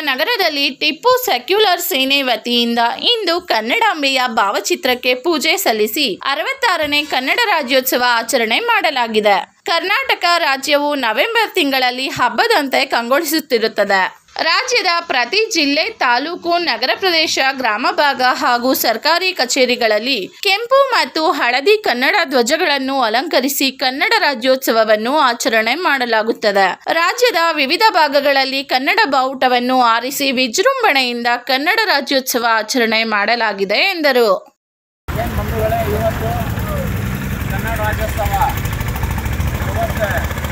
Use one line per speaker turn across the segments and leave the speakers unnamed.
ನಗರದಲ್ಲಿ ಟಿಪ್ಪು ಸೆಕ್ಯುಲರ್ ಸೇನೆ ವತಿಯಿಂದ ಇಂದು ಕನ್ನಡಾಂಬೆಯ ಭಾವಚಿತ್ರಕ್ಕೆ ಪೂಜೆ ಸಲ್ಲಿಸಿ ಅರವತ್ತಾರನೇ ಕನ್ನಡ ರಾಜ್ಯೋತ್ಸವ ಆಚರಣೆ ಮಾಡಲಾಗಿದೆ ಕರ್ನಾಟಕ ರಾಜ್ಯವು ನವೆಂಬರ್ ತಿಂಗಳಲ್ಲಿ ಹಬ್ಬದಂತೆ ಕಂಗೊಳಿಸುತ್ತಿರುತ್ತದೆ ರಾಜ್ಯದ ಪ್ರತಿ ಜಿಲ್ಲೆ ತಾಲೂಕು ನಗರ ಪ್ರದೇಶ ಗ್ರಾಮ ಭಾಗ ಹಾಗೂ ಸರ್ಕಾರಿ ಕಚೇರಿಗಳಲ್ಲಿ ಕೆಂಪು ಮತ್ತು ಹಳದಿ ಕನ್ನಡ ಧ್ವಜಗಳನ್ನು ಅಲಂಕರಿಸಿ ಕನ್ನಡ ರಾಜ್ಯೋತ್ಸವವನ್ನು ಆಚರಣೆ ಮಾಡಲಾಗುತ್ತದೆ ರಾಜ್ಯದ ವಿವಿಧ ಭಾಗಗಳಲ್ಲಿ ಕನ್ನಡ ಬಾವುಟವನ್ನು ಆರಿಸಿ ವಿಜೃಂಭಣೆಯಿಂದ ಕನ್ನಡ ರಾಜ್ಯೋತ್ಸವ ಆಚರಣೆ ಮಾಡಲಾಗಿದೆ ಎಂದರು
ಏನು ಬಂಧುಗಳೇ ಇವತ್ತು ಕನ್ನಡ ರಾಜ್ಯೋತ್ಸವ ಇವತ್ತು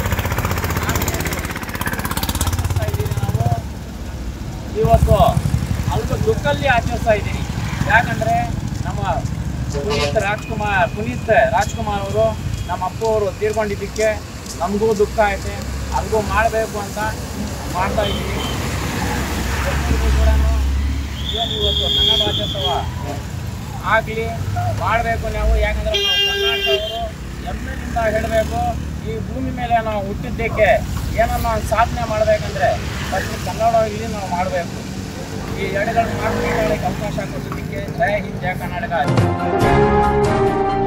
ಆಚರಿಸ್ತಾ ಇದ್ದೀವಿ ನಾವು ಇವತ್ತು ಅಲ್ಪ ದುಃಖಲ್ಲಿ ಆಚರಿಸ್ತಾ ಇದ್ದೀನಿ ಯಾಕಂದರೆ ನಮ್ಮ ಪುನೀತ್ ರಾಜ್ಕುಮಾರ್ ಪುನೀತ್ ರಾಜ್ಕುಮಾರ್ ಅವರು ನಮ್ಮ ಅಪ್ಪ ಅವರು ತೀರ್ಕೊಂಡಿದ್ದಕ್ಕೆ ನಮಗೂ ದುಃಖ ಐತೆ ಅಲ್ಗೂ ಮಾಡಬೇಕು ಅಂತ ಮಾಡ್ತಾ ಇದ್ದೀವಿ ಎಲ್ಲರಿಗೂ ಕೂಡ ಏನು ಇವತ್ತು ಕನ್ನಡ ರಾಜ್ಯೋತ್ಸವ ಆಗಲಿ ಮಾಡಬೇಕು ನಾವು ಯಾಕಂದರೆ ನಾವು ಕರ್ನಾಟಕದವರು ಹೆಮ್ಮೆಯಿಂದ ಹೇಳಬೇಕು ಈ ಭೂಮಿ ಮೇಲೆ ನಾವು ಹುಟ್ಟಿದ್ದಕ್ಕೆ ಏನನ್ನ ಒಂದು ಸಾಧನೆ ಮಾಡಬೇಕಂದ್ರೆ ಫಸ್ಟ್ ಕನ್ನಡದಲ್ಲಿ ನಾವು ಮಾಡಬೇಕು ಈ ಎರಡುಗಳನ್ನ ಮಾಡ್ಕೊಳ್ಳೋಕ್ಕೆ ಅವಕಾಶ ಕೊಟ್ಟಿದ್ದಕ್ಕೆ ಜಯ ಹಿಂದ್ ಜಯ ಕರ್ನಾಟಕ